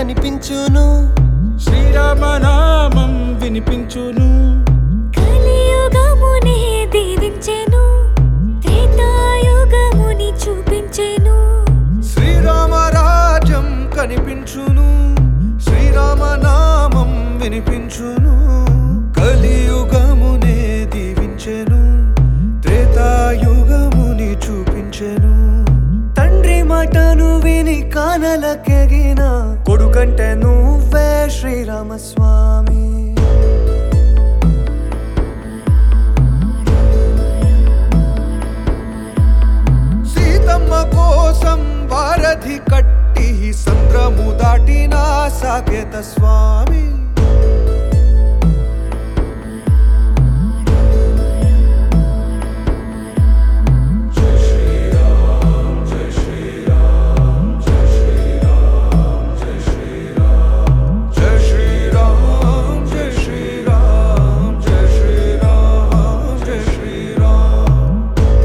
కనిపించును శ్రీరామనామం వినిపించును కలియుగమునే దీవించెను త్రేతాయుగముని చూపించెను శ్రీరామరాజం కనిపించును శ్రీరామనామం వినిపించును కలియుగమునే దీవించెను త్రేతాయుగముని చూపించెను తండ్రి మాటను విని కానలకెగిన కొడుకంటే నువ్వే శ్రీరామస్వామి సీతమ్మ కోసం వారధి కట్టి సంద్రము దాటిన సాకేత స్వామి జై శ్రీరామ్ జై శ్రీరామ్ జై శ్రీరామ్ జై శ్రీరామ్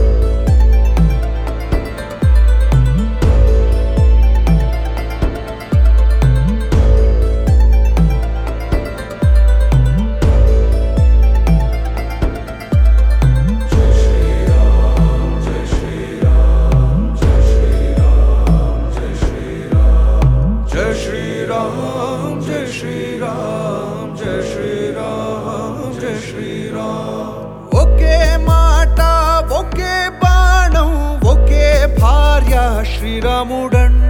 జై శ్రీరామ్ జై శ్రీరామ్ జై శ్రీరామ్ జై శ్రీరామ్ ఒకే మాట ఒకే బాణం ఒకే భార్య శ్రీరాముడంట